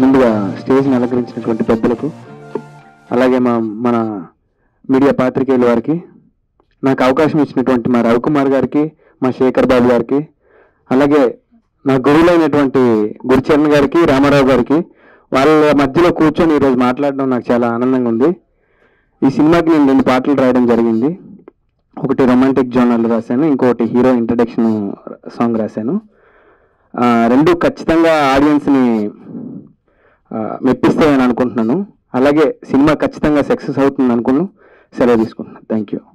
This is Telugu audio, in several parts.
ముందుగా స్టేజ్ని అలంకరించినటువంటి పెద్దలకు అలాగే మా మన మీడియా పాత్రికేయుల వారికి నాకు అవకాశం ఇచ్చినటువంటి మా రవికుమార్ గారికి మా శేఖర్ బాబు గారికి అలాగే నా గురువులైనటువంటి గురుచరణ్ గారికి రామారావు గారికి వాళ్ళ మధ్యలో కూర్చొని ఈరోజు మాట్లాడడం నాకు చాలా ఆనందంగా ఉంది ఈ సినిమాకి నేను రెండు పాటలు రాయడం జరిగింది ఒకటి రొమాంటిక్ జోనల్ రాశాను ఇంకొకటి హీరో ఇంట్రడక్షన్ సాంగ్ రాశాను ఆ, రెండు ఖచ్చితంగా ఆడియన్స్ని మెప్పిస్తాయని అనుకుంటున్నాను అలాగే సినిమా ఖచ్చితంగా సక్సెస్ అవుతుంది అనుకున్నాను సెలవు తీసుకుంటున్నాను thank you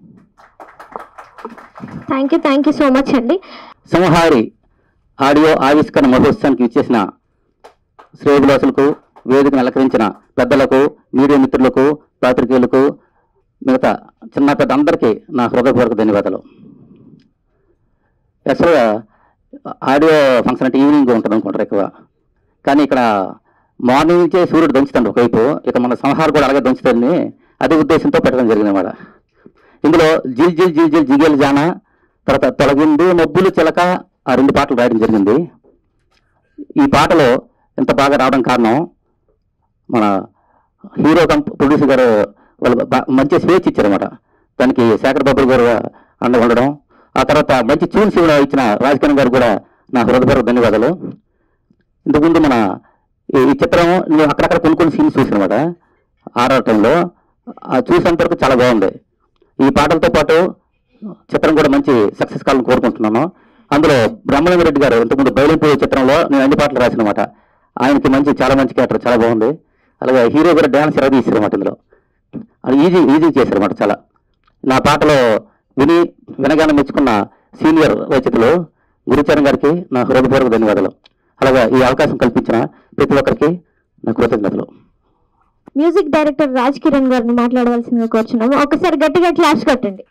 thank you thank you so much అండి సంహారి ఆడియో ఆవిష్కరణ మహోత్సవానికి ఇచ్చేసిన శ్రేయభిలాసులకు వేదికను అలంకరించిన పెద్దలకు మీడియా మిత్రులకు పాత్రికేయులకు మిగతా చిన్న పెద్ద అందరికీ నా హృదయపూర్వక ధన్యవాదాలు యాక్చువల్గా ఆడియో ఫంక్షన్ అంటే ఈవినింగ్ ఉంటుంది అనుకుంటారు ఎక్కువ కానీ ఇక్కడ మార్నింగ్ నుంచే సూర్యుడు దంచుతాడు ఒకవైపు ఇక మన సంహారం కూడా అలాగే దంచుతాడని అదే ఉద్దేశంతో పెట్టడం జరిగింది అన్నమాట ఇందులో జిల్ జిల్ జిల్ జిల్ జిగేల్ జాన తర్వాత తొలగింది మబ్బులు చిలక ఆ రెండు పాటలు రాయడం జరిగింది ఈ పాటలో ఇంత బాగా రావడం కారణం మన హీరో కంప్ ప్రొడ్యూసర్ గారు వాళ్ళు బా- మంచి స్వేచ్ఛ ఇచ్చారన్నమాట దానికి శేఖర్ బాబు గారు అండగా ఉండడం ఆ తర్వాత మంచి ట్యూన్స్ కూడా ఇచ్చిన రాజకీయ గారు కూడా నా హృదయపూర్వక ధన్యవాదాలు ఇంతకుముందు మన ఈ ఈ చిత్రం నేను అక్కడక్కడ కొన్ని కొన్ని సీన్స్ చూసానమాట ఆర్ఆర్ టైంలో ఆ చూసేంత వరకు చాలా బాగుంది ఈ పాటలతో పాటు చిత్రం కూడా మంచి సక్సెస్ కావాలని కోరుకుంటున్నాను అందులో బ్రహ్మలింగ రెడ్డి గారు ఇంతకుముందు బయలుపోయే చిత్రంలో నేను అన్ని పాటలు రాసినమాట ఆయనకి మంచి చాలా మంచి క్యారెక్టర్ చాలా బాగుంది అలాగే హీరో కూడా డ్యాన్స్ ఎలా తీసారన్నమాట ఇందులో అది ఈజీ ఈజీ చేశారన్నమాట చాలా నా పాటలో విని వినగానే మెచ్చుకున్న సీనియర్ రచయితలు గురుచరణ్ గారికి నా హృదయపూర్వక ధన్యవాదాలు అలాగే ఈ అవకాశం కల్పించిన ప్రతి ఒక్కరికి నా కృతజ్ఞతలు మ్యూజిక్ డైరెక్టర్ రాజ్ కిరణ్ గారిని మాట్లాడవలసిందిగా కోరుచున్నాము ఒకసారి గట్టిగా క్లాస్ కొట్టండి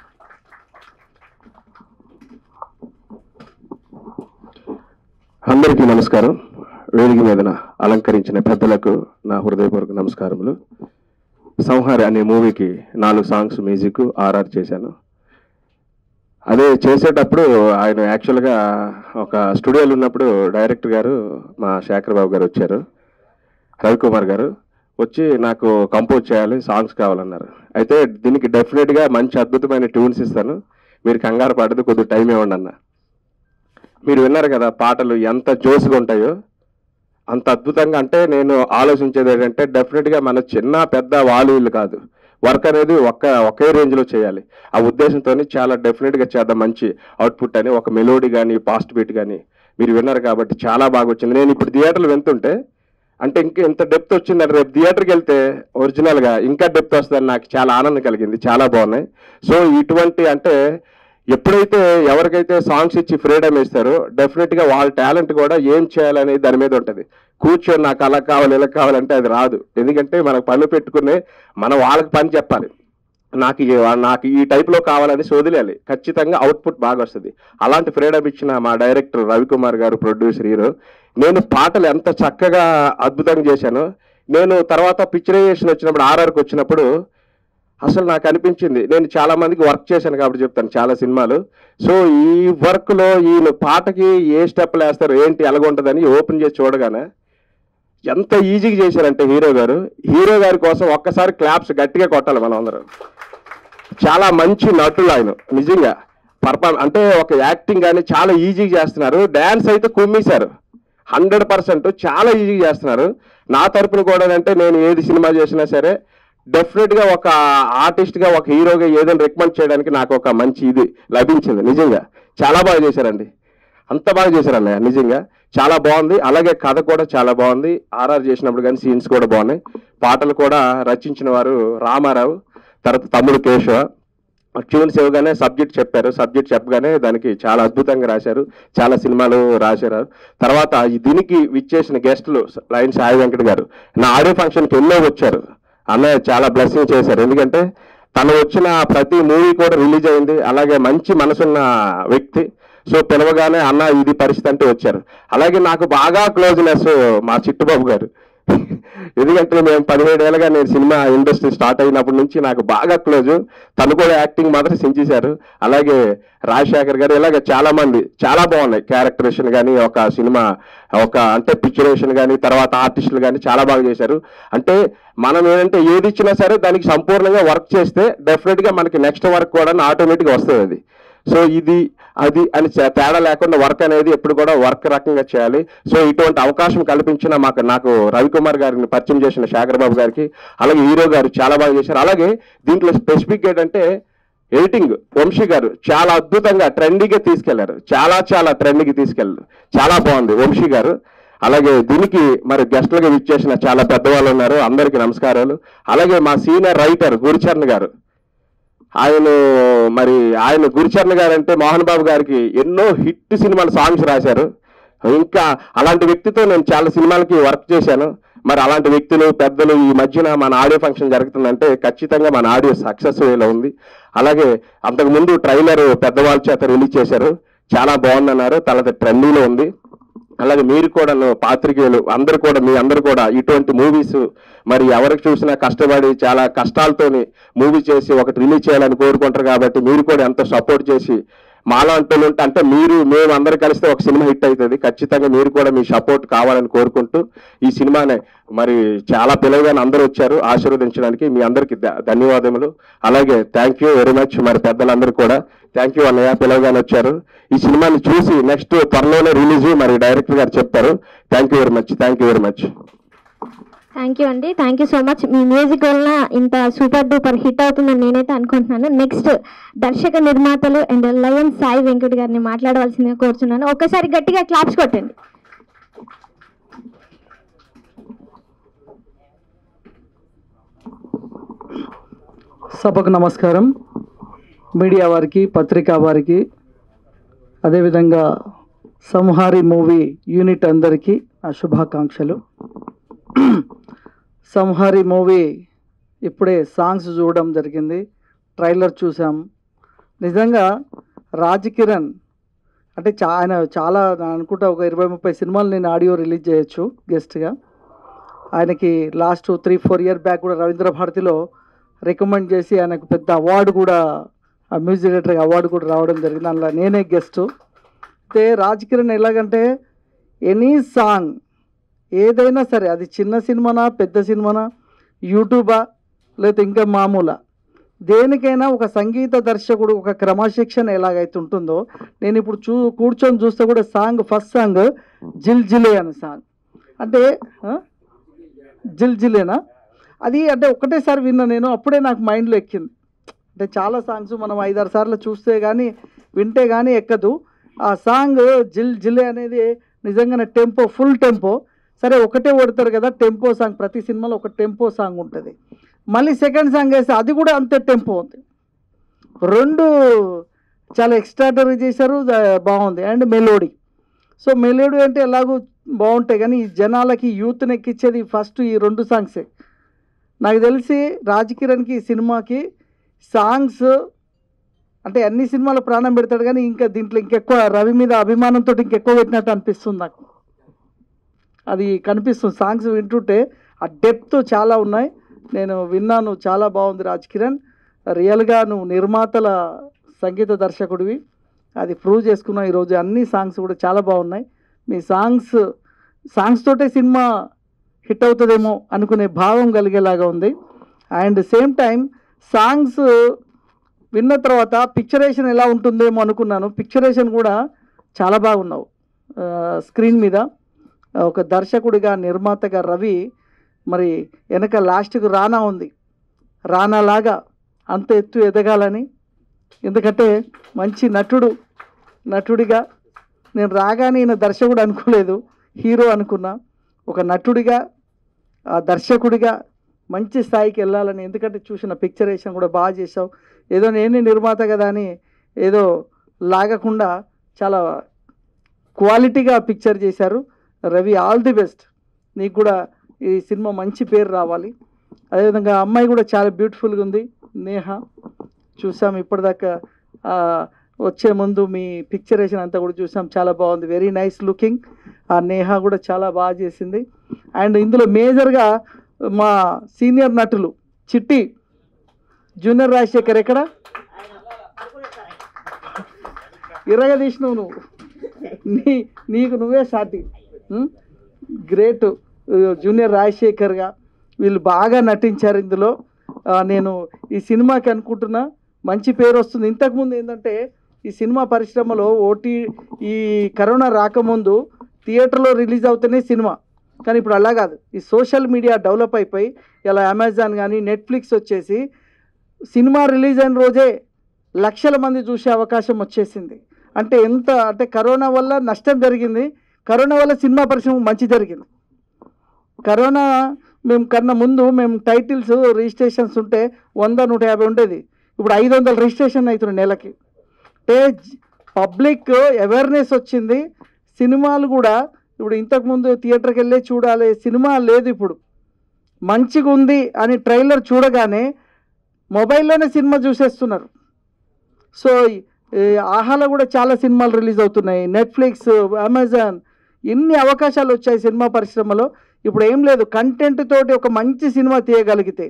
అందరికీ నమస్కారం వేదిక మీదన అలంకరించిన పెద్దలకు నా హృదయపూర్వక నమస్కారములు సంహారి అనే మూవీకి నాలుగు సాంగ్స్ మ్యూజిక్ ఆర్ఆర్ చేశాను అదే చేసేటప్పుడు ఆయన యాక్చువల్గా ఒక స్టూడియోలో ఉన్నప్పుడు డైరెక్టర్ గారు మా శేఖర్ బాబు గారు వచ్చారు రవికుమార్ గారు వచ్చి నాకు కంపోజ్ చేయాలి సాంగ్స్ కావాలన్నారు అయితే దీనికి డెఫినెట్గా మంచి అద్భుతమైన ట్యూన్స్ ఇస్తాను మీరు కంగారు పడదు కొద్దిగా టైం ఇవ్వండి అన్న మీరు విన్నారు కదా పాటలు ఎంత జోస్గా ఉంటాయో అంత అద్భుతంగా అంటే నేను ఆలోచించేది ఏంటంటే డెఫినెట్గా మన చిన్న పెద్ద వాళ్ళు వీళ్ళు కాదు వర్క్ అనేది ఒక్క ఒకే రేంజ్లో చేయాలి ఆ ఉద్దేశంతో చాలా డెఫినెట్గా చేద్దాం మంచి అవుట్పుట్ అని ఒక మెలోడీ కానీ పాస్ట్ బీట్ కానీ మీరు విన్నారు కాబట్టి చాలా బాగా వచ్చింది నేను ఇప్పుడు థియేటర్లు వెళ్తుంటే అంటే ఇంకా ఇంత డెప్త్ వచ్చిందంటే రేపు థియేటర్కి వెళ్తే ఒరిజినల్గా ఇంకా డెప్త్ వస్తుందని నాకు చాలా ఆనందం కలిగింది చాలా బాగున్నాయి సో ఇటువంటి అంటే ఎప్పుడైతే ఎవరికైతే సాంగ్స్ ఇచ్చి ఫ్రీడమ్ ఇస్తారో డెఫినెట్గా వాళ్ళ టాలెంట్ కూడా ఏం చేయాలనేది దాని మీద ఉంటుంది కూర్చొని నాకు అలా కావాలి ఇలా కావాలంటే అది రాదు ఎందుకంటే మనకు పనులు పెట్టుకునే మనం వాళ్ళకి పని చెప్పాలి నాకు ఈ- నాకు ఈ టైప్లో కావాలని వదిలేయాలి ఖచ్చితంగా అవుట్పుట్ బాగా వస్తుంది అలాంటి ఫ్రీడమ్ ఇచ్చిన మా డైరెక్టర్ రవికుమార్ గారు ప్రొడ్యూసర్ హీరో నేను పాటలు ఎంత చక్కగా అద్భుతంగా చేశాను నేను తర్వాత పిక్చరైజేషన్ వచ్చినప్పుడు ఆర్ఆర్కి వచ్చినప్పుడు అసలు నాకు అనిపించింది నేను చాలా మందికి వర్క్ చేశాను కాబట్టి చెప్తాను చాలా సినిమాలు సో ఈ వర్క్ లో ఈయన పాటకి ఏ స్టెప్లు వేస్తారు ఏంటి ఎలాగుంటుందని ఓపెన్ చేసి చూడగానే ఎంత ఈజీగా చేశారంటే హీరో గారు హీరో గారి కోసం ఒక్కసారి క్లాప్స్ గట్టిగా కొట్టాలి మనం అందరం చాలా మంచి నటులు ఆయన నిజంగా పర్ఫార్మ్ అంటే ఒక యాక్టింగ్ కానీ చాలా ఈజీగా చేస్తున్నారు డ్యాన్స్ అయితే కుమ్మేశారు హండ్రెడ్ పర్సెంట్ చాలా ఈజీగా చేస్తున్నారు నా తరపున కూడా అంటే నేను ఏది సినిమా చేసినా సరే డెఫినెట్ గా ఒక ఆర్టిస్ట్ గా ఒక హీరోగా ఏదైనా రికమెండ్ చేయడానికి నాకు ఒక మంచి ఇది లభించింది నిజంగా చాలా బాగా చేశారండి అంత బాగా చేశారు అన్నయ్య నిజంగా చాలా బాగుంది అలాగే కథ కూడా చాలా బాగుంది ఆర్ఆర్ చేసినప్పుడు కానీ సీన్స్ కూడా బాగున్నాయి పాటలు కూడా రచించిన వారు రామారావు తర్వాత తమ్ముడు కేశవ ట్యూన్స్ ఇవ్వగానే సబ్జెక్ట్ చెప్పారు సబ్జెక్ట్ చెప్పగానే దానికి చాలా అద్భుతంగా రాశారు చాలా సినిమాలు రాశారు తర్వాత ఈ దీనికి విచ్చేసిన గెస్టులు లైన్ సాయి వెంకట్ గారు నా ఆడియో ఫంక్షన్కి ఎన్నో వచ్చారు అన్నయ్య చాలా బ్లెస్సింగ్ చేశారు ఎందుకంటే తను వచ్చిన ప్రతి మూవీ కూడా రిలీజ్ అయింది అలాగే మంచి మనసున్న వ్యక్తి సో పిలవగానే అన్న ఇది పరిస్థితి అంటే వచ్చారు అలాగే నాకు బాగా క్లోజ్నెస్ మా చిట్టుబాబు గారు ఎందుకంటే మేము పదిహేడేళ్ళగా నేను సినిమా ఇండస్ట్రీ స్టార్ట్ అయినప్పటి నుంచి నాకు బాగా క్లోజ్ తను కూడా యాక్టింగ్ మాత్రం సించేశారు అలాగే రాజశేఖర్ గారు ఇలాగ చాలా మంది చాలా బాగున్నాయి క్యారెక్టరేషన్ కానీ ఒక సినిమా ఒక అంటే పిక్చరేషన్ కానీ తర్వాత ఆర్టిస్టులు కానీ చాలా బాగా చేశారు అంటే మనం ఏంటంటే ఏది ఇచ్చినా సరే దానికి సంపూర్ణంగా వర్క్ చేస్తే డెఫినెట్గా మనకి నెక్స్ట్ వర్క్ కూడా ఆటోమేటిక్గా వస్తుంది అది సో ఇది అది అని చే- తేడా లేకుండా వర్క్ అనేది ఎప్పుడు కూడా వర్క్ రకంగా చేయాలి సో ఇటువంటి అవకాశం కల్పించిన మాకు నాకు రవికుమార్ గారిని పరిచయం చేసిన శేఖర్ బాబు గారికి అలాగే హీరో గారు చాలా బాగా చేశారు అలాగే దీంట్లో స్పెసిఫిక్ ఏంటంటే ఎడిటింగ్ వంశీ గారు చాలా అద్భుతంగా ట్రెండీగా తీసుకెళ్లారు చాలా చాలా ట్రెండ్కి తీసుకెళ్ళారు చాలా బాగుంది వంశీ గారు అలాగే దీనికి మరి గెస్ట్లుగా ఇచ్చేసిన చాలా పెద్దవాళ్ళు ఉన్నారు అందరికీ నమస్కారాలు అలాగే మా సీనియర్ రైటర్ గురుచరణ్ గారు ఆయన మరి ఆయన గురుచరణ్ గారు అంటే మోహన్ బాబు గారికి ఎన్నో హిట్ సినిమాలు సాంగ్స్ రాశారు ఇంకా అలాంటి వ్యక్తితో నేను చాలా సినిమాలకి వర్క్ చేశాను మరి అలాంటి వ్యక్తులు పెద్దలు ఈ మధ్యన మన ఆడియో ఫంక్షన్ జరుగుతుందంటే ఖచ్చితంగా మన ఆడియో సక్సెస్ వేలో ఉంది అలాగే అంతకుముందు ట్రైలర్ పెద్దవాళ్ళ చేత రిలీజ్ చేశారు చాలా బాగుందన్నారు తర్వాత ట్రెండింగ్లో ఉంది అలాగే మీరు కూడా పాత్రికేయులు అందరు కూడా మీ అందరు కూడా ఇటువంటి మూవీస్ మరి ఎవరికి చూసినా కష్టపడి చాలా కష్టాలతోని మూవీ చేసి ఒకటి రిలీజ్ చేయాలని కోరుకుంటారు కాబట్టి మీరు కూడా ఎంతో సపోర్ట్ చేసి మాలాంటి ఉంటే అంటే మీరు మేము అందరు కలిస్తే ఒక సినిమా హిట్ అవుతుంది ఖచ్చితంగా మీరు కూడా మీ సపోర్ట్ కావాలని కోరుకుంటూ ఈ సినిమాని మరి చాలా పిలవగానే అందరూ వచ్చారు ఆశీర్వదించడానికి మీ అందరికి ధ- ధన్యవాదములు అలాగే థ్యాంక్ యూ వెరీ మచ్ మరి పెద్దలందరూ కూడా థ్యాంక్ యూ అన్నయ్య పిలవగానే వచ్చారు ఈ సినిమాని చూసి నెక్స్ట్ త్వరలోనే రిలీజ్ మరి డైరెక్టర్ గారు చెప్తారు thank you very much thank you very much thank you అండి థ్యాంక్ యూ సో మచ్ మీ మ్యూజిక్ వలన ఇంత సూపర్ డూపర్ హిట్ అవుతుందని నేనైతే అనుకుంటున్నాను నెక్స్ట్ దర్శక నిర్మాతలు అండ్ లయన్ సాయి వెంకట్ గారిని మాట్లాడవలసిందిగా కోరుతున్నాను ఒక్కసారి గట్టిగా క్లాప్స్ కొట్టండి సభకు నమస్కారం మీడియా వారికి పత్రికా వారికి అదేవిధంగా సంహారి మూవీ యూనిట్ అందరికీ నా శుభాకాంక్షలు సంహారి మూవీ ఇప్పుడే సాంగ్స్ చూడడం జరిగింది ట్రైలర్ చూసాం నిజంగా రాజ్ కిరణ్ అంటే చా ఆయన చాలా నా అనుకుంటా ఒక ఇరవై ముప్పై సినిమాలు నేను ఆడియో రిలీజ్ చేయొచ్చు గెస్ట్గా ఆయనకి last three four year back కూడా రవీంద్ర భారతిలో రికమెండ్ చేసి ఆయనకు పెద్ద అవార్డు కూడా ఆ మ్యూజిక్ డైరెక్టర్ అవార్డు కూడా రావడం జరిగింది అందులో నేనే గెస్ట్ అయితే రాజ్ కిరణ్ ఎలాగంటే ఎనీ సాంగ్ ఏదైనా సరే అది చిన్న సినిమానా పెద్ద సినిమానా యూట్యూబా లేకపోతే ఇంకా మామూలా దేనికైనా ఒక సంగీత దర్శకుడు ఒక క్రమశిక్షణ ఎలాగైతే ఉంటుందో నేను ఇప్పుడు చూ కూర్చొని చూస్తే కూడా సాంగ్ ఫస్ట్ సాంగ్ జిల్ జిలే అనే సాంగ్ అంటే ఆ? జిల్ జిలేనా అది అంటే ఒకటేసారి విన్నా నేను అప్పుడే నాకు మైండ్లో ఎక్కింది అంటే చాలా సాంగ్స్ మనం ఐదారు సార్లు చూస్తే కానీ వింటే కానీ ఎక్కదు ఆ సాంగ్ జిల్ జిలే అనేది నిజంగానే టెంపో ఫుల్ టెంపో సరే ఒకటే కొడతారు కదా టెంపో సాంగ్ ప్రతి సినిమాలో ఒక టెంపో సాంగ్ ఉంటుంది మళ్ళీ సెకండ్ సాంగ్ వేస్తే అది కూడా అంతే టెంపో ఉంది రెండు చాలా ఎక్స్ట్రాడరీ చేశారు ద- బాగుంది అండ్ మెలోడీ సో మెలోడీ అంటే ఎలాగో బాగుంటాయి కానీ ఈ జనాలకి యూత్ని ఎక్కించేది ఫస్ట్ ఈ రెండు సాంగ్సే నాకు తెలిసి రాజ్ కిరణ్కి ఈ సినిమాకి సాంగ్స్ అంటే అన్ని సినిమాలు ప్రాణం పెడతాడు కానీ ఇంకా దీంట్లో ఇంకెక్కువ రవి మీద అభిమానంతో ఇంకెక్కువ పెట్టినట్టు అనిపిస్తుంది నాకు అది కనిపిస్తుంది సాంగ్స్ వింటుంటే ఆ డెప్త్ చాలా ఉన్నాయి నేను విన్నాను చాలా బాగుంది రాజ్ కిరణ్ రియల్గా నువ్వు నిర్మాతల సంగీత దర్శకుడివి అది ప్రూవ్ చేసుకున్నావు ఈరోజు అన్ని సాంగ్స్ కూడా చాలా బాగున్నాయి మీ సాంగ్స్ సాంగ్స్ తోటే సినిమా హిట్ అవుతుందేమో అనుకునే భావం కలిగేలాగా ఉంది అండ్ సేమ్ టైం సాంగ్స్ విన్న తర్వాత పిక్చరేషన్ ఎలా ఉంటుందేమో అనుకున్నాను పిక్చరేషన్ కూడా చాలా బాగున్నావు స్క్రీన్ మీద ఒక దర్శకుడిగా నిర్మాతగా రవి మరి వెనక లాస్ట్కు రానా ఉంది రానా లాగా అంత ఎత్తు ఎదగాలని ఎందుకంటే మంచి నటుడు నటుడిగా నేను రాగానే ఈయన దర్శకుడు అనుకోలేదు హీరో అనుకున్నా ఒక నటుడిగా ఆ దర్శకుడిగా మంచి స్థాయికి వెళ్ళాలని ఎందుకంటే చూసిన పిక్చరేషన్ కూడా బాగా చేసావు ఏదో నేనే నిర్మాత కదా అని ఏదో లాగకుండా చాలా క్వాలిటీగా పిక్చర్ చేశారు రవి ఆల్ ది బెస్ట్ నీకు కూడా ఈ సినిమా మంచి పేరు రావాలి అదేవిధంగా అమ్మాయి కూడా చాలా బ్యూటిఫుల్గా ఉంది నేహ చూసాం ఇప్పటిదాకా ఆ, వచ్చే ముందు మీ పిక్చరేషన్ అంతా కూడా చూసాం చాలా బాగుంది వెరీ నైస్ లుకింగ్ ఆ నేహ కూడా చాలా బాగా చేసింది అండ్ ఇందులో మేజర్గా మా సీనియర్ నటులు చిట్టి జూనియర్ రాజశేఖర్ ఎక్కడ ఇరగదీసినావు నువ్వు నీ నీకు నువ్వే సాటి గ్రేట్ జూనియర్ రాజశేఖర్గా వీళ్ళు బాగా నటించారు ఇందులో ఆ, నేను ఈ సినిమాకి అనుకుంటున్నా మంచి పేరు వస్తుంది ఇంతకుముందు ఏంటంటే ఈ సినిమా పరిశ్రమలో ఓటీ ఈ కరోనా రాకముందు థియేటర్లో రిలీజ్ అవుతేనే సినిమా కానీ ఇప్పుడు అలా కాదు ఈ సోషల్ మీడియా డెవలప్ అయిపోయి ఇలా అమెజాన్ కానీ నెట్ఫ్లిక్స్ వచ్చేసి సినిమా రిలీజ్ అయిన రోజే లక్షల మంది చూసే అవకాశం వచ్చేసింది అంటే ఎంత అంటే కరోనా వల్ల నష్టం జరిగింది కరోనా వల్ల సినిమా పరిశ్రమ మంచి జరిగింది కరోనా మేము కన్నా ముందు మేము టైటిల్స్ రిజిస్ట్రేషన్స్ ఉంటే వంద నూట యాభై ఉండేది ఇప్పుడు ఐదు వందల రిజిస్ట్రేషన్ అవుతున్నాయి నెలకి అంటే పబ్లిక్ అవేర్నెస్ వచ్చింది సినిమాలు కూడా ఇప్పుడు ఇంతకుముందు థియేటర్కి వెళ్ళి చూడాలి సినిమా లేదు ఇప్పుడు మంచిగా ఉంది అని ట్రైలర్ చూడగానే మొబైల్లోనే సినిమా చూసేస్తున్నారు సో ఈ ఆహాలో కూడా చాలా సినిమాలు రిలీజ్ అవుతున్నాయి నెట్ఫ్లిక్స్ అమెజాన్ ఎన్ని అవకాశాలు వచ్చాయి సినిమా పరిశ్రమలో ఇప్పుడు ఏం లేదు కంటెంట్ తోటి ఒక మంచి సినిమా తీయగలిగితే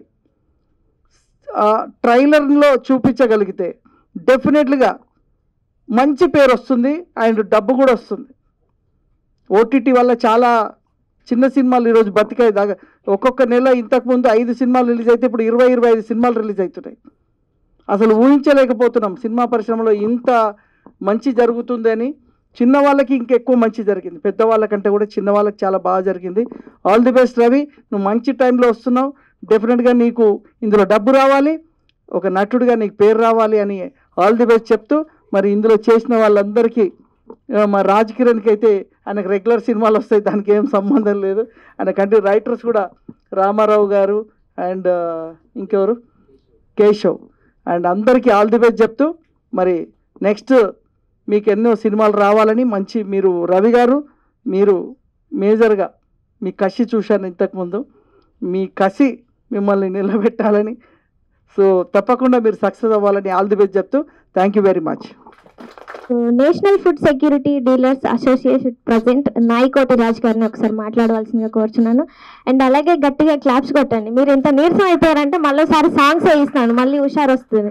ఆ, ట్రైలర్లో చూపించగలిగితే డెఫినెట్లీగా మంచి పేరు వస్తుంది అండ్ డబ్బు కూడా వస్తుంది ఓటీటీ వల్ల చాలా చిన్న సినిమాలు ఈరోజు బతికాయి దాకా ఒక్కొక్క నెల ఇంతకుముందు ఐదు సినిమాలు రిలీజ్ అయితే ఇప్పుడు ఇరవై ఇరవై ఐదు సినిమాలు రిలీజ్ అవుతున్నాయి అసలు ఊహించలేకపోతున్నాం సినిమా పరిశ్రమలో ఇంత మంచి జరుగుతుందని చిన్న వాళ్ళకి ఇంకెక్కువ మంచి జరిగింది పెద్దవాళ్ళకంటే కూడా చిన్న వాళ్ళకి చాలా బాగా జరిగింది ఆల్ ది బెస్ట్ రవి నువ్వు మంచి టైంలో వస్తున్నావు డెఫినెట్గా నీకు ఇందులో డబ్బు రావాలి ఒక నటుడిగా నీకు పేరు రావాలి అని ఆల్ ది బెస్ట్ చెప్తూ మరి ఇందులో చేసిన వాళ్ళందరికీ ఆ, మా రాజ్ కిరణ్కి అయితే ఆయనకు రెగ్యులర్ సినిమాలు వస్తాయి దానికి ఏం సంబంధం లేదు ఆయన కంటి రైటర్స్ కూడా రామారావు గారు అండ్ ఇంకెవరు కేశవ్ అండ్ అందరికీ ఆల్ ది బెస్ట్ చెప్తూ మరి నెక్స్ట్ మీకు ఎన్నో సినిమాలు రావాలని మంచి మీరు రవి గారు మీరు మేజర్గా మీ కసి చూశాను ఇంతకుముందు మీ కసి మిమ్మల్ని నిలబెట్టాలని సో తప్పకుండా మీరు సక్సెస్ అవ్వాలని ఆల్ ది బెస్ట్ చెప్తూ thank you very much national food security dealers association president Nayakoti Raj గారిని ఒకసారి మాట్లాడవలసిందిగా కోరుచున్నాను అండ్ అలాగే గట్టిగా క్లాప్స్ కొట్టండి మీరు ఇంత నీరసం అయిపోయారంటే మళ్ళీసారి సాంగ్స్ వేయిస్తున్నాను మళ్ళీ హుషారు వస్తుంది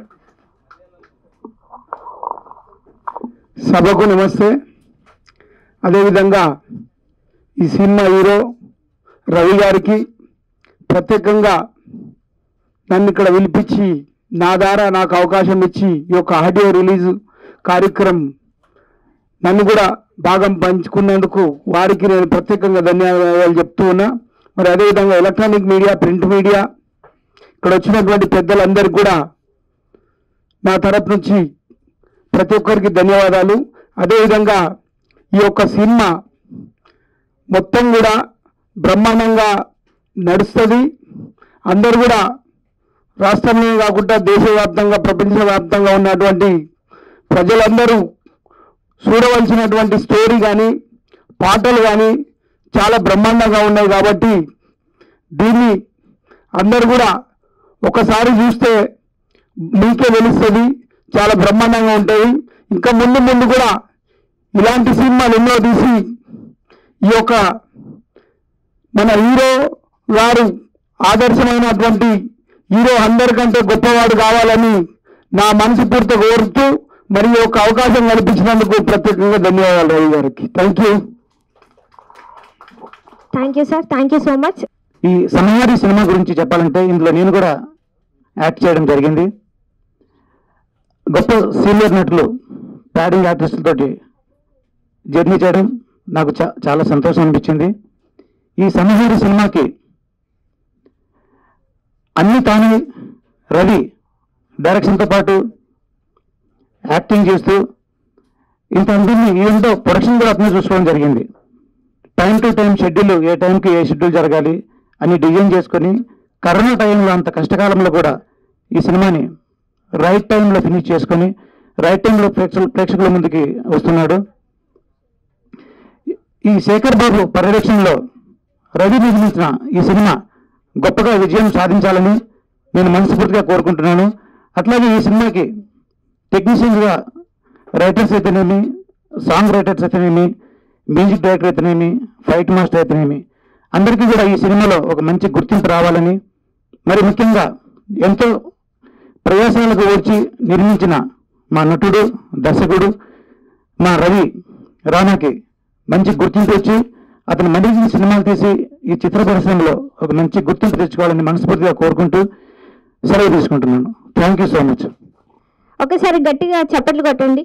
సభకు నమస్తే అదేవిధంగా ఈ సినిమా హీరో రవి గారికి ప్రత్యేకంగా నన్ను ఇక్కడ పిలిపించి నా ద్వారా నాకు అవకాశం ఇచ్చి ఈ యొక్క ఆడియో రిలీజ్ కార్యక్రమం నన్ను కూడా భాగం పంచుకున్నందుకు వారికి నేను ప్రత్యేకంగా ధన్యవాదాలు చెప్తూ ఉన్నా మరి అదేవిధంగా ఎలక్ట్రానిక్ మీడియా ప్రింట్ మీడియా ఇక్కడ వచ్చినటువంటి పెద్దలందరికీ కూడా నా తరపు నుంచి ప్రతి ఒక్కరికి ధన్యవాదాలు అదేవిధంగా ఈ యొక్క సినిమా మొత్తం కూడా బ్రహ్మాండంగా నడుస్తుంది అందరూ కూడా రాష్ట్రంలో కాకుండా దేశవ్యాప్తంగా ప్రపంచవ్యాప్తంగా ఉన్నటువంటి ప్రజలందరూ చూడవలసినటువంటి స్టోరీ కానీ పాటలు కానీ చాలా బ్రహ్మాండంగా ఉన్నాయి కాబట్టి దీన్ని అందరూ కూడా ఒకసారి చూస్తే మీకే తెలుస్తుంది చాలా బ్రహ్మాండంగా ఉంటాయి ఇంకా ముందు ముందు కూడా ఇలాంటి సినిమాలు ఎన్నో తీసి ఈ యొక్క మన హీరో గారు ఆదర్శమైనటువంటి హీరో అందరికంటే గొప్పవాడు కావాలని నా మనసు పూర్తి కోరుతూ మరి ఈ యొక్క అవకాశం కల్పించినందుకు ప్రత్యేకంగా ధన్యవాదాలు రవి గారికి thank you thank you sir thank you so much ఈ సమయారి సినిమా గురించి చెప్పాలంటే ఇందులో నేను కూడా యాక్ట్ చేయడం జరిగింది గొప్ప సీనియర్ నటులు ప్యాడింగ్ ఆర్టిస్టులతోటి జర్నీ చేయడం నాకు చా చాలా సంతోషం అనిపించింది ఈ సమహారి సినిమాకి అన్ని తానే రవి డైరెక్షన్తో పాటు యాక్టింగ్ చేస్తూ ఇంత అందరినీ ఏంటో ప్రొడక్షన్ కూడా అతనే చూసుకోవడం జరిగింది టైం టు టైం షెడ్యూల్ ఏ టైంకి ఏ షెడ్యూల్ జరగాలి అని డిజైన్ చేసుకొని కరోనా టైంలో అంత కష్టకాలంలో కూడా ఈ సినిమాని రైట్ టైంలో ఫినిష్ చేసుకొని రైట్ టైంలో ప్రేక్షకుల ప్రేక్షకుల ముందుకి వస్తున్నాడు ఈ శేఖర్ బాబు పర్యవేక్షణలో రవి నిర్మించిన ఈ సినిమా గొప్పగా విజయం సాధించాలని నేను మనస్ఫూర్తిగా కోరుకుంటున్నాను అట్లాగే ఈ సినిమాకి టెక్నీషియన్స్గా రైటర్స్ అయితేనేమి సాంగ్ రైటర్స్ అయితేనేమి మ్యూజిక్ డైరెక్టర్ అయితేనేమి ఫైట్ మాస్టర్ అయితేనేమి అందరికీ కూడా ఈ సినిమాలో ఒక మంచి గుర్తింపు రావాలని మరి ముఖ్యంగా ఎంతో ప్రయాసాలకు వచ్చి నిర్మించిన మా నటుడు దర్శకుడు మా రవి రానాకి మంచి గుర్తింపు వచ్చి అతను మరిన్ని సినిమాలు తీసి ఈ చిత్ర పరిశ్రమలో ఒక మంచి గుర్తింపు తెచ్చుకోవాలని మనస్ఫూర్తిగా కోరుకుంటూ సెలవు తీసుకుంటున్నాను థ్యాంక్ యూ సో మచ్ ఒకసారి గట్టిగా చప్పట్లు కొట్టండి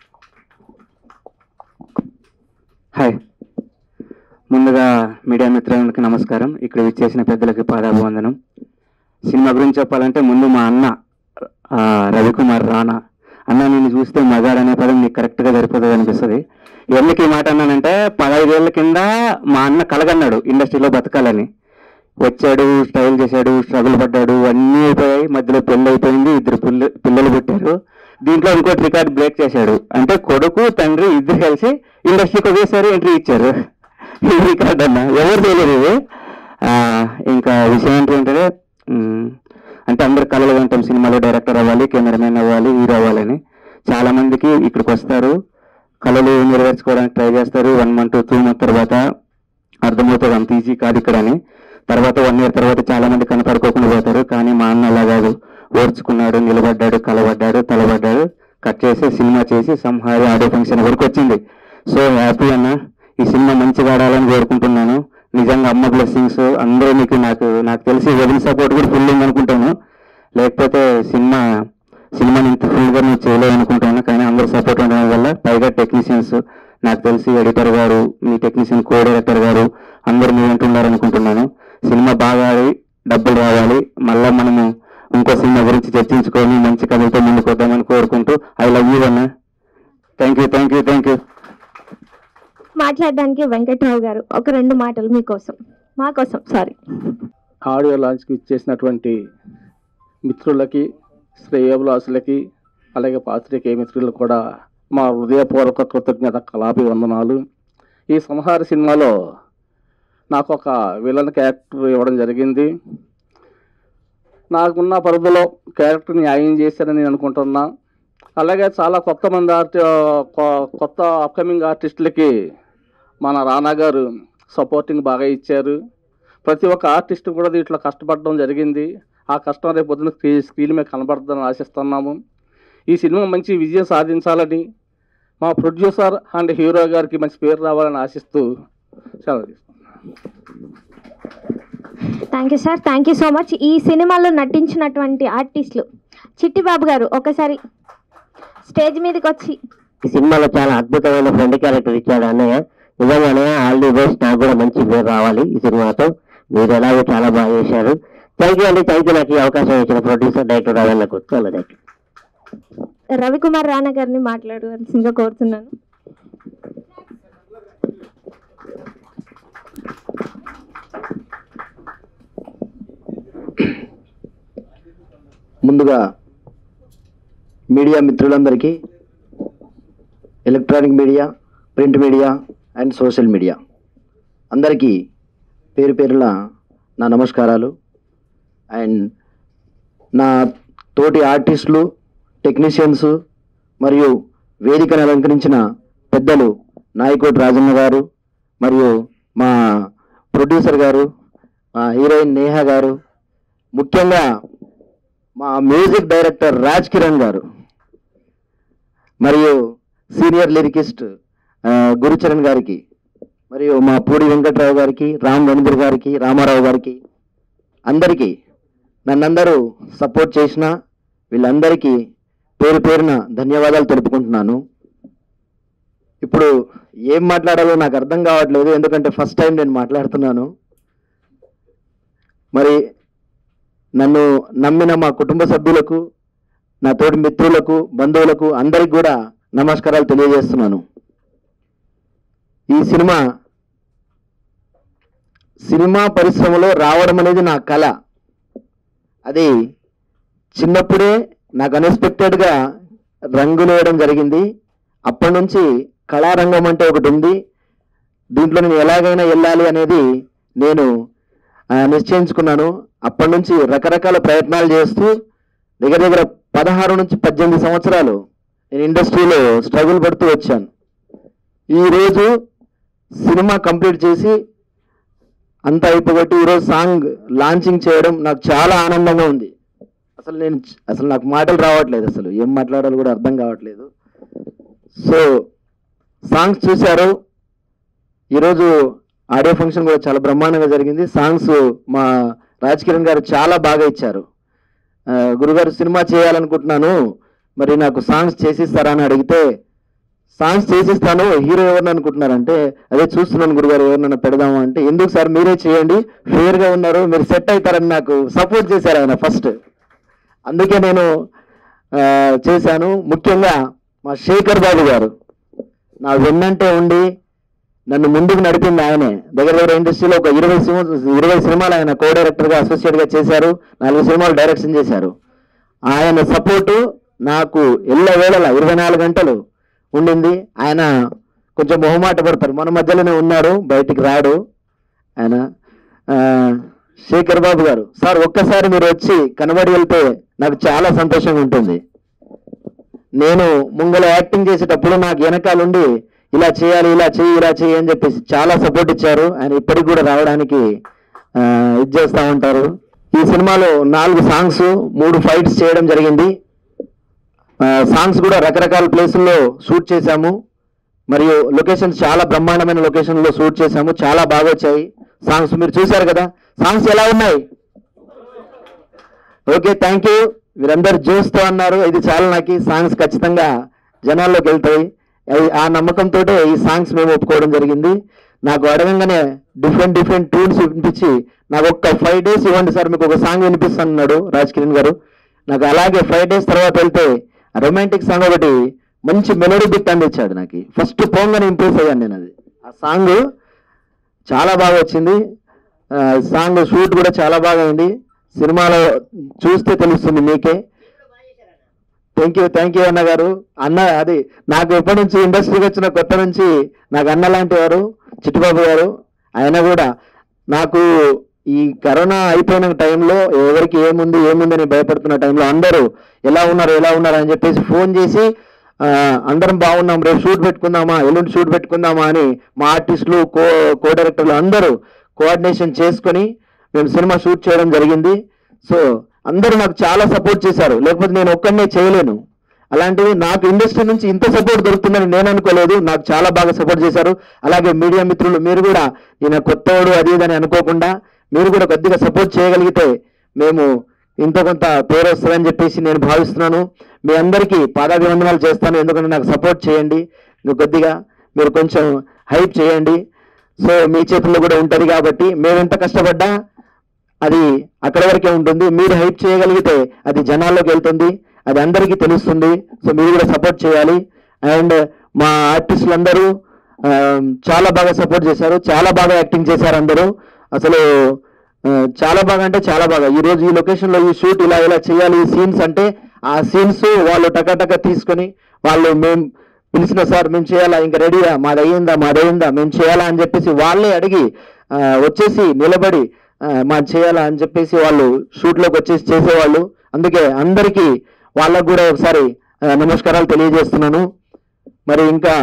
హాయ్ ముందుగా మీడియా మిత్రులకు నమస్కారం ఇక్కడ విచ్చేసిన పెద్దలకి పాదాభివందనం సినిమా గురించి చెప్పాలంటే ముందు మా అన్న ఆ, రవికుమార్ రానా అన్న నిన్ను చూస్తే మగాడు అనే పదం నీకు కరెక్ట్గా సరిపోతుంది అనిపిస్తుంది ఎందుకు ఈ మాట అన్నానంటే పదహైదేళ్ల కింద మా అన్న కలగన్నాడు ఇండస్ట్రీలో బతకాలని వచ్చాడు స్టైల్ చేశాడు స్ట్రగుల్ పడ్డాడు అన్నీ అయిపోయాయి మధ్యలో పెళ్ళి అయిపోయింది ఇద్దరు పిల్ల పిల్లలు పుట్టారు దీంట్లో ఇంకోటి రికార్డ్ బ్రేక్ చేశాడు అంటే కొడుకు తండ్రి ఇద్దరు కలిసి ఇండస్ట్రీకి ఒకేసారి ఎంట్రీ ఇచ్చారు ఈ రికార్డ్ అన్న ఎవరు తెలియదు ఇది ఆ, ఇంకా విషయం ఏంటంటే ఉమ్, అంటే అందరు కళలు అంటాం సినిమాలో డైరెక్టర్ అవ్వాలి కెమెరామెన్ అవ్వాలి హీరో అవ్వాలని చాలా మందికి ఇక్కడికి వస్తారు కళలు నెరవేర్చుకోవడానికి ట్రై చేస్తారు వన్ మంత్ టూ మంత్ తర్వాత అర్థమవుతుంది అంత ఈజీ కాదు ఇక్కడ అని తర్వాత వన్ ఇయర్ తర్వాత చాలా మంది కనపడుకోకుండా పోతారు కానీ మా అన్న అలా కాదు ఓర్చుకున్నాడు నిలబడ్డాడు కలబడ్డాడు తలబడ్డాడు కట్ చేసి సినిమా చేసి సంహారి ఆడియో ఫంక్షన్ వరకు వచ్చింది సో హ్యాపీ అన్న ఈ సినిమా మంచిగా ఆడాలని కోరుకుంటున్నాను నిజంగా అమ్మ బ్లెస్సింగ్స్ అందరూ మీకు నాకు నాకు తెలిసి వదిన సపోర్ట్ కూడా ఫుల్ ఉంది అనుకుంటాను లేకపోతే సినిమా సినిమాని ఇంత ఫుల్గా నేను చేయలేదు అనుకుంటాను కానీ అందరూ సపోర్ట్ ఉండడం వల్ల పైగా టెక్నీషియన్స్ నాకు తెలిసి ఎడిటర్ గారు మీ టెక్నీషియన్ కో డైరెక్టర్ గారు అందరూ మీ వెంట ఉన్నారనుకుంటున్నాను సినిమా బాగా ఆడి డబ్బులు రావాలి మళ్ళీ మనము ఇంకో సినిమా గురించి చర్చించుకొని మంచి కథలతో ముందుకు వద్దామని కోరుకుంటూ ఐ లవ్ యూ అన్న thank you thank you thank you మాట్లాడడానికి వెంకట్రావు గారు ఒక రెండు మాటలు మీకోసం మా కోసం సారీ ఆడియో లాంచ్కి ఇచ్చేసినటువంటి మిత్రులకి శ్రేయోభిలాసులకి అలాగే పాత్రికేయ మిత్రులకు కూడా మా హృదయపూర్వక కృతజ్ఞత కలాపి వందనాలు ఈ సంహార సినిమాలో నాకు ఒక విలన్ క్యారెక్టర్ ఇవ్వడం జరిగింది నాకున్న పరిధిలో క్యారెక్టర్ న్యాయం చేశారని నేను అనుకుంటున్నా అలాగే చాలా కొత్త మంది ఆర్టి కొ- కొత్త అప్కమింగ్ ఆర్టిస్టులకి మన రానా గారు సపోర్టింగ్ బాగా ఇచ్చారు ప్రతి ఒక్క ఆర్టిస్ట్ కూడా దీంట్లో కష్టపడడం జరిగింది ఆ కష్టం రేపు పొద్దున స్క్రీ- స్క్రీన్ మీద కనబడుతుందని ఆశిస్తున్నాము ఈ సినిమా మంచి విజయం సాధించాలని మా ప్రొడ్యూసర్ అండ్ హీరో గారికి మంచి పేరు రావాలని ఆశిస్తూ సెలవు తీసుకుంటున్నాను. Thank you sir thank you so much ఈ సినిమాలో నటించినటువంటి ఆర్టిస్టులు చిట్టిబాబు గారు ఒకసారి స్టేజ్ మీదకి వచ్చి ఈ సినిమాలో చాలా అద్భుతమైన ఫ్రెండ్ క్యారెక్టర్ ఇచ్చాడు అన్నయ్య నిజంగానే ఆల్ ది బెస్ట్ నాకు కూడా మంచి పేరు రావాలి ఈ సినిమాతో మీరు ఎలాగో చాలా బాగా చేశారు థ్యాంక్ యూ అండి థ్యాంక్ యూ నాకు ఈ అవకాశం ఇచ్చిన ప్రొడ్యూసర్ డైరెక్టర్ రావడానికి చాలా థ్యాంక్ యూ రవికుమార్ రాణా గారిని మాట్లాడవలసిందిగా కోరుతున్నాను ముందుగా మీడియా మిత్రులందరికీ electronic media print media and social media అందరికీ పేరు పేరున నా నమస్కారాలు అండ్ నా తోటి ఆర్టిస్టులు టెక్నీషియన్స్ మరియు వేదికను అలంకరించిన పెద్దలు నాయకోటి రాజన్న గారు మరియు మా ప్రొడ్యూసర్ గారు మా హీరోయిన్ నేహ గారు ముఖ్యంగా మా మ్యూజిక్ డైరెక్టర్ రాజ్ కిరణ్ గారు మరియు సీనియర్ లిరికిస్ట్ ఆ, గురుచరణ్ గారికి మరియు మా పూడి వెంకట్రావు గారికి రామ్ వెనుదురు గారికి రామారావు గారికి అందరికీ నన్నందరూ సపోర్ట్ చేసిన వీళ్ళందరికీ పేరు పేరున ధన్యవాదాలు తెలుపుకుంటున్నాను ఇప్పుడు ఏం మాట్లాడాలో నాకు అర్థం కావట్లేదు ఎందుకంటే ఫస్ట్ టైం నేను మాట్లాడుతున్నాను మరి నన్ను నమ్మిన మా కుటుంబ సభ్యులకు నా తోటి మిత్రులకు బంధువులకు అందరికి కూడా నమస్కారాలు తెలియజేస్తున్నాను ఈ సినిమా సినిమా పరిశ్రమలో రావడం అనేది నా కళ అది చిన్నప్పుడే నాకు అన్ఎక్స్పెక్టెడ్గా రంగులు వేయడం జరిగింది అప్పటి నుంచి కళారంగం అంటే ఒకటి ఉంది దీంట్లో నేను ఎలాగైనా వెళ్ళాలి అనేది నేను ఆ, నిశ్చయించుకున్నాను అప్పటి నుంచి రకరకాల ప్రయత్నాలు చేస్తూ దగ్గర దగ్గర పదహారు నుంచి పద్దెనిమిది సంవత్సరాలు నేను ఇండస్ట్రీలో స్ట్రగుల్ పడుతూ వచ్చాను ఈరోజు సినిమా కంప్లీట్ చేసి అంతా అయిపోగొట్టి ఈరోజు సాంగ్ లాంచింగ్ చేయడం నాకు చాలా ఆనందంగా ఉంది అసలు నేను చ- అసలు నాకు మాటలు రావట్లేదు అసలు ఏం మాట్లాడాలో కూడా అర్థం కావట్లేదు సో సాంగ్స్ చూశారు ఈరోజు ఆడియో ఫంక్షన్ కూడా చాలా బ్రహ్మాండంగా జరిగింది సాంగ్స్ మా రాజ్ కిరణ్ గారు చాలా బాగా ఇచ్చారు ఆ, గురుగారు సినిమా చేయాలనుకుంటున్నాను మరి నాకు సాంగ్స్ చేసిస్తారా అని అడిగితే సాంగ్స్ చేసిస్తాను హీరో ఎవరిని అనుకుంటున్నారంటే అదే చూస్తున్నాను గురుగారు ఎవరినైనా పెడదాము అంటే ఎందుకు సార్ మీరే చేయండి ఫేర్ గా ఉన్నారు మీరు సెట్ అవుతారని నాకు సపోర్ట్ చేశారు ఆయన ఫస్ట్ అందుకే నేను ఆ, చేశాను ముఖ్యంగా మా శేఖర్ బాబు గారు నా వెన్నంటే ఉండి నన్ను ముందుకు నడిపింది ఆయనే దగ్గర దగ్గర ఇండస్ట్రీలో ఒక ఇరవై సినిమా ఇరవై సినిమాలు ఆయన కో డైరెక్టర్ గా అసోసియేట్ గా చేశారు నాలుగు సినిమాలు డైరెక్షన్ చేశారు ఆయన సపోర్టు నాకు ఎల్ల వేళల ఇరవై నాలుగు గంటలు ఉండింది ఆయన కొంచెం మొహమాట పడతారు మన మధ్యలోనే ఉన్నారు బయటికి రాడు ఆయన ఆ, శేఖర్ బాబు గారు సార్ ఒక్కసారి మీరు వచ్చి కనబడి వెళ్తే నాకు చాలా సంతోషంగా ఉంటుంది నేను ముంగల యాక్టింగ్ చేసేటప్పుడు నాకు వెనకాలండి ఇలా చేయాలి ఇలా చేయి ఇలా చేయి అని చెప్పేసి చాలా సపోర్ట్ ఇచ్చారు ఆయన ఇప్పటికి కూడా రావడానికి ఆ, ఇది చేస్తూ ఉంటారు ఈ సినిమాలో నాలుగు సాంగ్స్ మూడు ఫైట్స్ చేయడం జరిగింది సాంగ్స్ కూడా రకరకాల ప్లేసుల్లో షూట్ చేశాము మరియు లొకేషన్స్ చాలా బ్రహ్మాండమైన లొకేషన్లో షూట్ చేశాము చాలా బాగా వచ్చాయి సాంగ్స్ మీరు చూశారు కదా సాంగ్స్ ఎలా ఉన్నాయి ఓకే థ్యాంక్ యూ మీరందరు చూస్తూ అన్నారు ఇది చాలా నాకు సాంగ్స్ ఖచ్చితంగా జనాల్లోకి వెళ్తాయి అయి- ఆ నమ్మకంతో ఈ సాంగ్స్ మేము ఒప్పుకోవడం జరిగింది నాకు అడగంగానే డిఫరెంట్ డిఫరెంట్ ట్యూన్స్ వినిపించి నాకు ఒక్క ఫైవ్ డేస్ ఇవ్వండి సార్ మీకు ఒక సాంగ్ వినిపిస్తాను అన్నాడు రాజ్ కిరణ్ గారు నాకు అలాగే ఫైవ్ డేస్ తర్వాత వెళ్తే రొమాంటిక్ సాంగ్ ఒకటి మంచి మెలోడీ బిట్ అందించాడు నాకు ఫస్ట్ పోంగానే ఇంప్రెస్ అయ్యాను నేను అది ఆ సాంగ్ చాలా బాగా వచ్చింది ఆ, సాంగ్ షూట్ కూడా చాలా బాగా అయింది సినిమాలో చూస్తే తెలుస్తుంది మీకే థ్యాంక్ యూ థ్యాంక్ యూ అన్న గారు అన్న అది నాకు ఎప్పటి నుంచి ఇండస్ట్రీకి వచ్చిన కొత్త నుంచి నాకు అన్న లాంటి వారు చిట్టుబాబు గారు ఆయన కూడా నాకు ఈ కరోనా అయిపోయిన టైంలో ఎవరికి ఏముంది ఏముందని భయపడుతున్న టైంలో అందరూ ఎలా ఉన్నారు ఎలా ఉన్నారు అని చెప్పేసి ఫోన్ చేసి ఆ, అందరం బాగున్నాం రేపు షూట్ పెట్టుకుందామా ఎల్లుండి షూట్ పెట్టుకుందామా అని మా ఆర్టిస్టులు కో కో డైరెక్టర్లు అందరూ కోఆర్డినేషన్ చేసుకొని మేము సినిమా షూట్ చేయడం జరిగింది సో అందరూ నాకు చాలా సపోర్ట్ చేశారు లేకపోతే నేను ఒక్కడనే చేయలేను అలాంటివి నాకు ఇండస్ట్రీ నుంచి ఇంత సపోర్ట్ దొరుకుతుందని నేను అనుకోలేదు నాకు చాలా బాగా సపోర్ట్ చేశారు అలాగే మీడియా మిత్రులు మీరు కూడా ఈయన కొత్తవాడు అది ఇది అని అనుకోకుండా మీరు కూడా కొద్దిగా సపోర్ట్ చేయగలిగితే మేము ఇంత కొంత పేరు వస్తుందని చెప్పేసి నేను భావిస్తున్నాను మీ అందరికీ పాదాభివందనాలు చేస్తాను ఎందుకంటే నాకు సపోర్ట్ చేయండి ఇంకా కొద్దిగా మీరు కొంచెం హైప్ చేయండి సో మీ చేతుల్లో కూడా ఉంటుంది కాబట్టి మేము ఎంత కష్టపడ్డా అది అక్కడ వరకే ఉంటుంది మీరు హైప్ చేయగలిగితే అది జనాల్లోకి వెళ్తుంది అది అందరికీ తెలుస్తుంది సో మీరు కూడా సపోర్ట్ చేయాలి అండ్ మా ఆర్టిస్టులు అందరూ ఆ, చాలా బాగా సపోర్ట్ చేశారు చాలా బాగా యాక్టింగ్ చేశారు అందరూ అసలు ఆ, చాలా బాగా అంటే చాలా బాగా ఈ రోజు ఈ లొకేషన్ లో ఈ షూట్ ఇలా ఇలా చేయాలి ఈ సీన్స్ అంటే ఆ సీన్స్ వాళ్ళు టకటక తీసుకొని వాళ్ళు మేము పిలిచిన సార్ మేము చేయాలా ఇంకా రెడీయా మాది అయ్యిందా మాది అయ్యిందా మేము చేయాలా అని చెప్పేసి వాళ్ళే అడిగి ఆ, వచ్చేసి నిలబడి ఆ, మాది చేయాలా అని చెప్పేసి వాళ్ళు షూట్ లోకి వచ్చేసి చేసేవాళ్ళు అందుకే అందరికీ వాళ్ళకు కూడా ఒకసారి ఆ, నమస్కారాలు తెలియజేస్తున్నాను మరి ఇంకా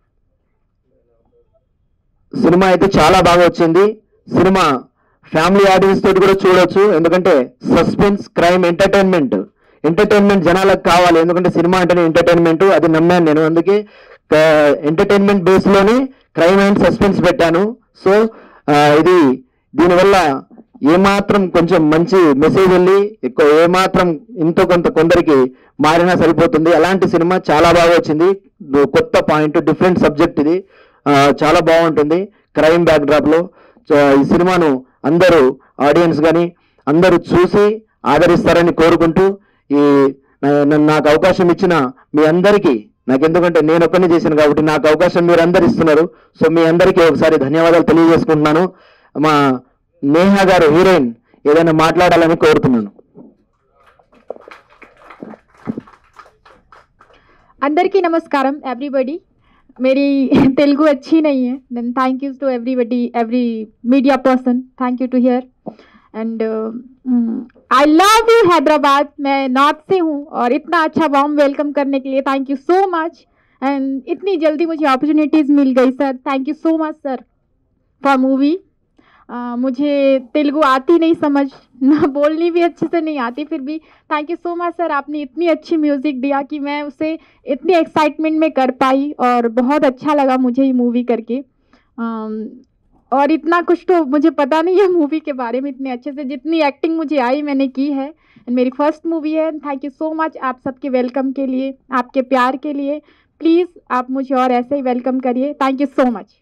సినిమా అయితే చాలా బాగా వచ్చింది సినిమా ఫ్యామిలీ ఆడియన్స్ తోటి కూడా చూడొచ్చు ఎందుకంటే సస్పెన్స్ క్రైమ్ ఎంటర్టైన్మెంట్ ఎంటర్టైన్మెంట్ జనాలకు కావాలి ఎందుకంటే సినిమా అంటేనే ఎంటర్టైన్మెంట్ అది నమ్మాను నేను అందుకే ఎంటర్టైన్మెంట్ బేస్ లోనే క్రైమ్ అండ్ సస్పెన్స్ పెట్టాను సో ఆ, ఇది దీనివల్ల ఏమాత్రం కొంచెం మంచి మెసేజ్ వెళ్ళి ఎక్కువ ఏమాత్రం ఇంతో కొంత కొందరికి మారినా సరిపోతుంది అలాంటి సినిమా చాలా బాగా వచ్చింది కొత్త పాయింట్ డిఫరెంట్ సబ్జెక్ట్ ఇది ఆ, చాలా బాగుంటుంది క్రైమ్ బ్యాక్డ్రాప్ లో సో, ఈ సినిమాను అందరూ ఆడియన్స్ కానీ అందరూ చూసి ఆదరిస్తారని కోరుకుంటూ ఈ నా- నన్ను నాకు అవకాశం ఇచ్చిన మీ అందరికీ నాకు ఎందుకంటే నేను ఒక్కనే చేశాను కాబట్టి నాకు అవకాశం మీరు అందరు ఇస్తున్నారు సో మీ అందరికీ ఒకసారి ధన్యవాదాలు తెలియజేసుకుంటున్నాను మా నేహా గారు హీరోయిన్ ఏదైనా మాట్లాడాలని కోరుతున్నాను అందరికీ నమస్కారం ఎవ్రీబడి मेरी तेलुगु अच्छी नहीं है then thank you to everybody every media person thank you to here and I love you Hyderabad मैं नॉर्थ से हूँ और इतना अच्छा वार्म वेलकम करने के लिए thank you so much and इतनी जल्दी मुझे अपॉर्चुनिटीज़ मिल गई sir thank you so much sir for movie मुझे तेलुगु आती नहीं समझ ना बोलनी भी अच्छे से नहीं आती फिर भी thank you so much sir आपने इतनी अच्छी म्यूज़िक दिया कि मैं उसे इतनी एक्साइटमेंट में कर पाई और बहुत अच्छा लगा मुझे ये मूवी करके अम, और इतना कुछ तो मुझे पता नहीं है मूवी के बारे में इतने अच्छे से जितनी एक्टिंग मुझे आई मैंने की है एंड मेरी फर्स्ट मूवी है थैंक यू सो मच आप सबके वेलकम के लिए आपके प्यार के लिए प्लीज़ आप मुझे और ऐसे ही वेलकम करिए थैंक यू सो मच